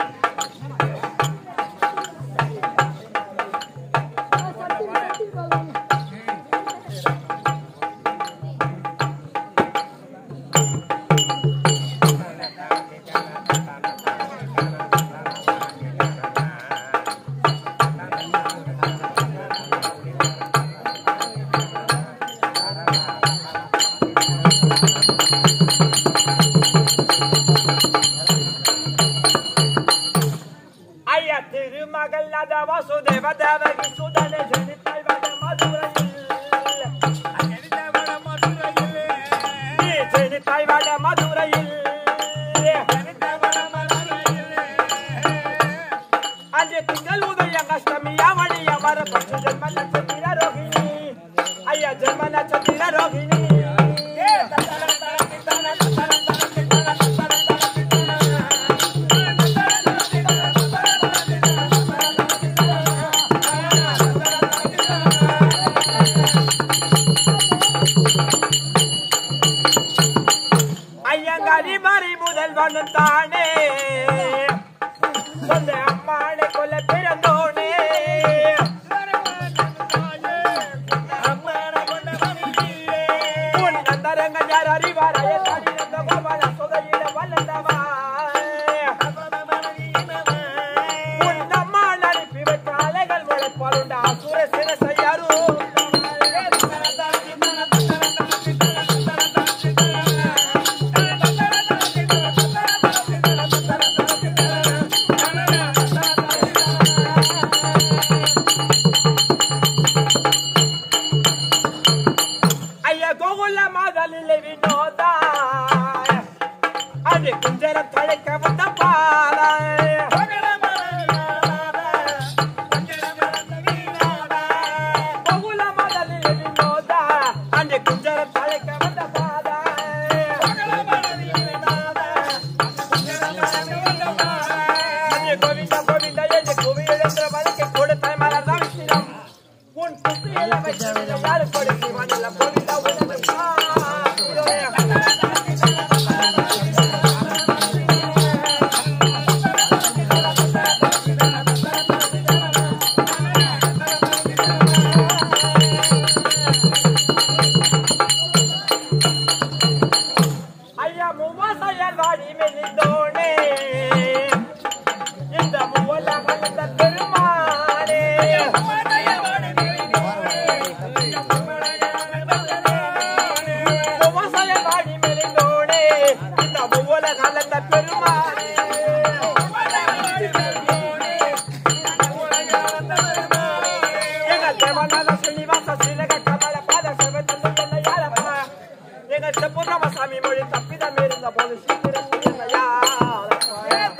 ஐயா திருமகள் நத வசுதேவ தேவகி சுதனை ஜனித்தாய் வட மதுரையில் நீ ஜனித்தாய் வட மதுரையில் அஞ்சு திங்கள் உதய கஷ்டமி அவளிய வர பச்சு ஜென்ம நட்சத்திர ரோகிணி ஐயா ஜென்ம நட்சத்திர ரோகிணி ஐயங்காரி மறி முதல்வன் தானே சொந்த அம்மாளை கொல்ல பிறந்தோனே உன் நந்தரங்க யார் அறிவாரைய தடிந்த கோபால சுதையிட வல்லந்தவா உன் நம்மால் அனுப்பி வைத்த அலைகள் முளைப்பாலுண்ட அசுர சிரசையாரு ஐயா கோகுல மாதலில் வினோதா அது குஞ்சர தழைக்க வந்த பாலாய் கோகுல மாதலில் வினோதா அந்த குஞ்சர தழைக்க வந்த பாலாய் அங்கே கோவிந்த கோவிந்த என்று குவியெழுந்த வழக்கை கொடுத்தாய் மலர்தான் விசிரம் உன் குசியில வைத்து யாரு கொடுத்து மணல கோவிந்த உனது பாத்திரம். ஐயா மூவாசையால் வாடி மெலிந்தோனே இந்த மூவல கலந்த பெருமானே மூவாசையால் வாடி மெலிந்தோனே இந்த மூவல கலந்த பெருமானே எங்க தேவனால ஸ்ரீனிவாச ஸ்ரீலக கமல பாத செவத்தில் என்ன யாரப்பா எங்க செப்புராமசாமி மொழி தப்பிதம் இருந்த போது சீக்கிரம் என்ன யாரப்பா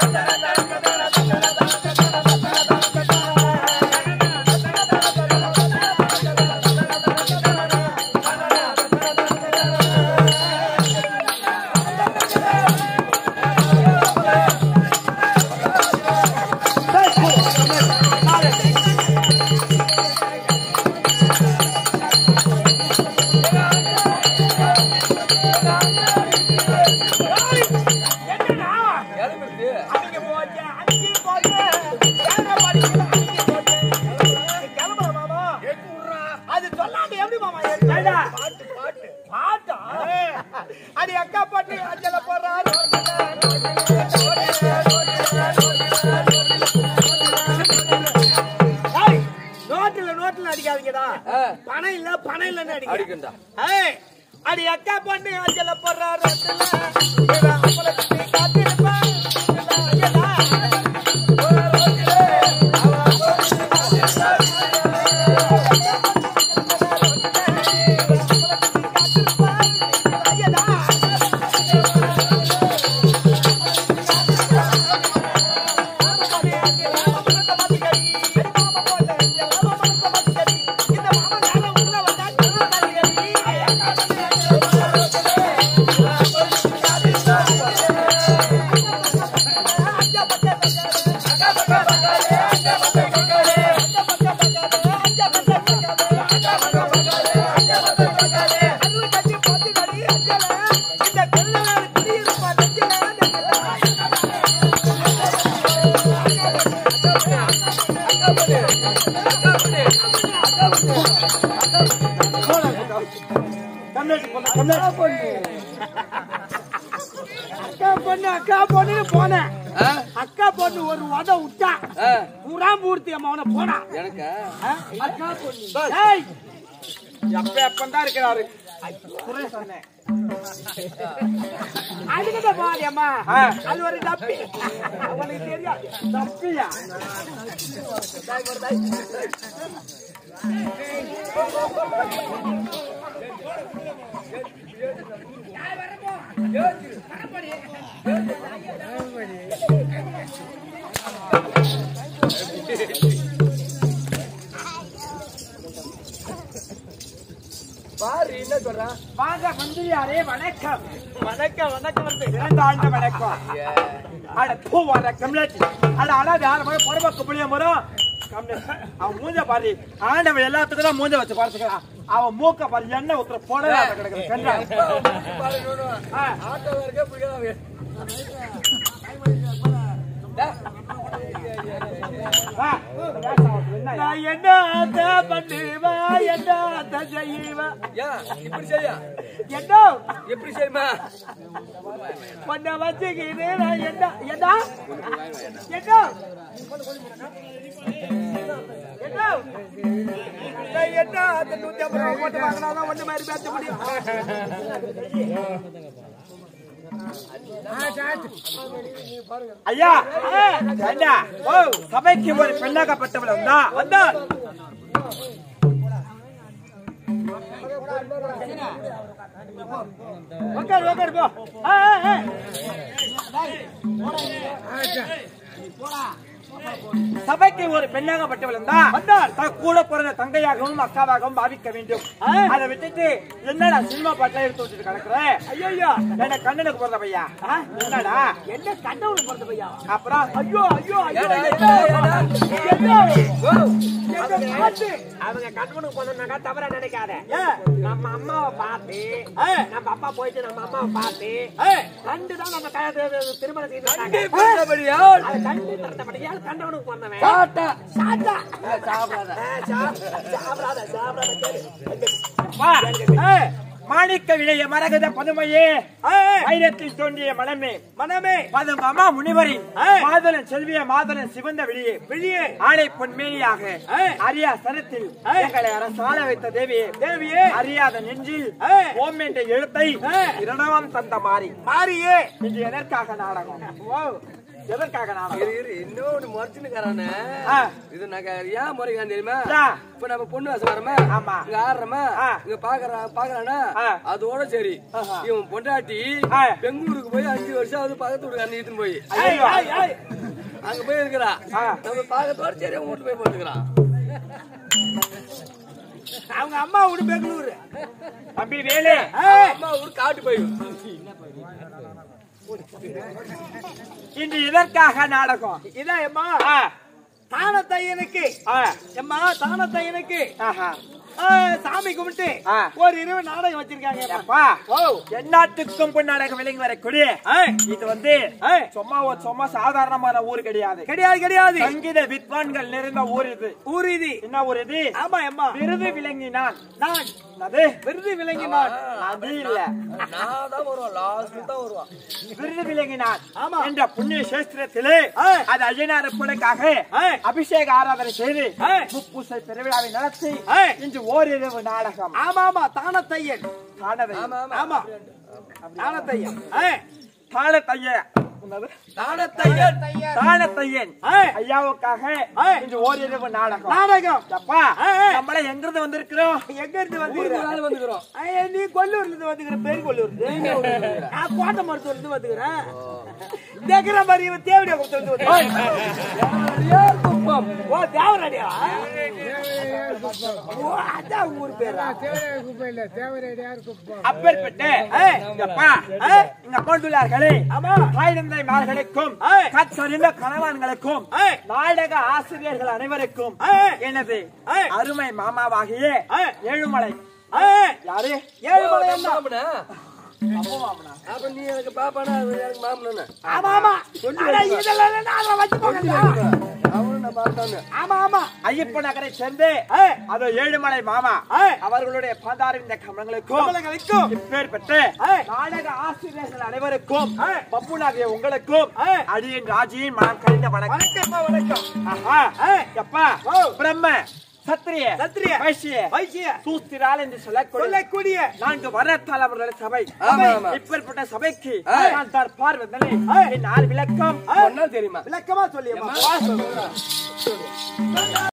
அங்க போச்சு, அங்கே போச்சு, ஏங்க படிக்கல, அங்கே போச்சு. கிளம்புறேன் மாமா. அது சொல்லாம எப்படி மாமா ஏறினா? பாட்டா? அடி அக்கா பாட்டு அஞ்சல போடுறாரு நோட்டுல நோட்டுல அடிக்காதீங்கடா பணம் இல்ல பணம் இல்லன்னு அடிக்கண்டா அடி அக்கா பாட்டு அஞ்சல போடுறாரு அக்கா பொண்ணு அக்கா பொண்ணுன்னு போனேன் ஆ? அக்கா பொண்ணு ஒரு வத விட்டா ஆ, புறாமூர்த்தி அம்மாவன போனா எனக்கா ஆ? அக்கா பொண்ணு ஏய் எப்ப எப்பந்தான் இருக்கிறாரு குறை சொன்னேன் அதுக்கிட்ட போகாது அம்மா அது ஒரு டப்பி அவனுக்கு தெரியாது டப்பியா பாரு என்ன சொல்றான் வாங்க மந்திரியாரே வணக்கம் வணக்கம் வணக்கம் வந்து இரண்டு ஆண்டு வணக்கம் அட பூ வர கம்லாச்சி அட அழாது ஆள போய் பொறம்ப குப்பளிய மரம் அவன் மூஞ்ச பாரு ஆண்டவன் எல்லாத்துக்கும் தான் மூஞ்ச வச்சு பார்த்துக்கிறான் அவன் மூக்க பாரு எண்ணெய் ஊத்துற புடவை கிடக்குது கண்டா ஆ. ஆட்டோல இருக்க பிடிக்காத ஆ. நான் என்ன பண்ணுவேன் என்ன செய்வேன் ஏன் இப்படி செய்யா என்ன எப்படி செய்யுமா உன்னை வச்சுக்கிட்டு நான் என்ன என்ன என்ன என்ன நான் என்ன அந்த நூத்தி ஐம்பது ரூபா போட்டு வாங்கினாதான் ஒண்ணு மாதிரி பேச முடியும் ஐயா ஏண்டா ஓ சபைக்கு ஒரு பெண்ணாகப்பட்டவள் வந்தா வந்தா உட்காரு உட்காரு போ ஆ, ஆ, ஆ. சபைக்கு ஒரு பெண்ணாகப்பட்டவள் தான் வந்தால் தான் கூட பிறந்த தங்கையாகவும் அக்காவாகவும் பாவிக்க வேண்டும் அதை விட்டுட்டு என்னடா சினிமா பாட்டில எடுத்து விட்டுட்டு கிடக்குற ஐயோ என்ன கண்ணனுக்கு பிறந்த பையா ஆ? என்னடா என்ன கண்ணனுக்கு பிறந்த பையா அப்புறம் ஐயோ ஐயோ ஐயோ ஏடா, என்ன? ஏடா, என்ன? ஓ, என்ன பாட்டு? அவங்க கண்மனுக்கு போனோம்னாக்கா தவறா நினைக்காத ஏன்? நம்ம அம்மாவை பார்த்து ஏய். நம்ம அப்பா போயிட்டு நம்ம அம்மாவை பார்த்து ஏய். கண்டு தான் நம்ம கல்யாணத்தை திருமணம் செய்து கண்டி பிடித்தபடியால் அது கண்டு நடத்தப்படியால் கண்டவனுக்கு பிறந்தவன் சாட்டா சாத்தா இல்ல, சாப்பிடாத ஆ, சா- சாப்பிடாத சாப்பிடாத கேளு. வா. ஏய், மாணிக்க விளைய மரகத பதுமையே வைரத்தில் தோன்றிய மனமே மனமே பதும் அம்மா முனிவரின் மாதலன் செல்விய மாதலன் சிவந்த விழியே விழியே ஆணை பொன்மேனியாக அரியா சரத்தில் எங்களை அரசாள வைத்த தேவியே தேவியே அறியாத நெஞ்சில் ஓம் என்ற எழுத்தை இரணவம் தந்த மாறி மாறியே இன்று எதற்காக நாடகம் ஓ எதற்காக நாடகம் இரு, இரு, இன்னும் ஒண்ணு முறைச்சுன்னுக்கறானே. ஆ. இது நாங்க ஏன் முறைக்கான் தெரியுமா ஆ. இப்ப நம்ம பொண்ணு வாசம் வரமா ஆமா. இங்க ஆடுறோமா ஆ. இங்க பாக்குறான் பாக்குறானா ஆ. அதோட சரி ஆஹா. இவன் பொண்டாட்டி ஆ. பெங்களூருக்கு போய் அஞ்சு வருஷம் அது பக்கத்து வீட்டுக்காரன் இழுத்துன்னு போய் ஐயோ, ஐய், ஐய். அங்க போய் இருக்கிறா ஆ. நம்ம பாக்கத்தோட சரி அவன் வீட்டு போய் போட்டுக்கிறான் அவங்க அம்மா வீடு பெங்களூரு தம்பி வேலு அம்மா ஊர் காட்டு போய் இன்று இதற்காக நாடகம் இதான் எம்மா தானத்தையனுக்கு எம்மா தானத்தையனுக்கு சாமி கும்பிட்டு ஆ. ஒரு இரவு நாடகம் வச்சிருக்காங்க அப்பா எந்நாட்டுக்கும் பொன்னாடகம் விளங்கி வரக்கூடிய இது வந்து சும்மா ஒரு சும்மா சாதாரணமான ஊர் கிடையாது கிடையாது கிடையாது சங்கீத வித்வான்கள் நிறைந்த ஊர் இது ஊர் இது என்ன ஊர் இது ஆமா அம்மா விருது விளங்கினான் நான் அது விருது விளங்கினான் அது இல்ல நான் தான் வருவான் லாஸ்ட் தான் வருவான் விருது விளங்கினான் ஆமா. என்ற புண்ணிய சேஸ்திரத்திலே ஆ. அது ஐயனார் புலைக்காக ஆ. அபிஷேக ஆராதனை செய்து ஆ. முப்பூசை பெருவிழாவை நடத்தி ஆ. இன்று ஓரிரவு நாடகம் ஆமா ஆமா தானத்தையன் தானதை ஆமா தானத்தையன் தானத்தைய தானத்தையன் தானத்தையன் ஆ. ஐயாவுக்காக இன்று ஓரிரவு நாடகம் நாடகம் அப்பா ஆ, ஆ. நம்மள எங்கிருந்து வந்திருக்கிறோம் எங்க இருந்து ஊருக்கு வந்துக்கிறேன் நாள் வந்துக்கிறோம் ஐயா, நீ கொல்லூர்ல இருந்து வந்துக்கிற பெரிய கொல்லூர் நான் கோட்டை மருத்துவ இருந்து வந்துக்கிறேன் தேக்கிற மாதிரி இவன் தேவடியா கொடுத்து வந்து வந்துக்கிறேன். குப்பம் ஓ தேவராடியா ஓ அதான் ஊர் பேரா அப்பேற்பட்ட அப்பா இங்க கொண்டுள்ளார்களே ஆமா தாய் தந்தை மார்களுக்கும் ஆ. கற்றறிந்த கணவன்களுக்கும் ஆ. நாடக ஆசிரியர்கள் அனைவருக்கும் ஆ. எனது ஆ. அருமை மாமாவாகிய ஆ. ஏழுமலை ஆ, யாரு ஏழுமலை அண்ணா. மாமனா அப்ப நீ எனக்கு பாப்பானா அவர் எனக்கு மாமனா ஆமா ஆமா அட, இதெல்லாம் நான் வச்சுக்கோங்க அவனும் நான் பார்த்தானு ஆமா ஆமா ஐயப்ப நகரை சேர்ந்து ஏய், அதோ ஏழுமலை மாமா ஏய். அவர்களுடைய பாதாரம் இந்த கமலங்களுக்கும் கமலங்களுக்கும் இப்பேர் பெற்று ஏய். நாடக ஆசிரியர்கள் அனைவருக்கும் ஏய். பப்புனாகிய உங்களுக்கும் ஏய். அடியின் ராஜியின் மனம் கழிந்த வணக்கம் வணக்கம்மா வணக்கம் ஆஹா ஏய். எப்பா ஓ. பிரம்ம சத்திரிய சத்திரிய. வைசிய வைசிய சூஸ்திரால் என்று சொல்லக்கூடிய சொல்லக்கூடிய நான்கு வரத்தால் அவர்களுடைய சபை ஆமா, ஆமா. இப்பேற்பட்ட சபைக்கு ஏய். நான் தற்பார் வந்தனே ஏய். என் நாள் விளக்கம் சொன்னா தெரியுமா விளக்கமா சொல்லியம்மா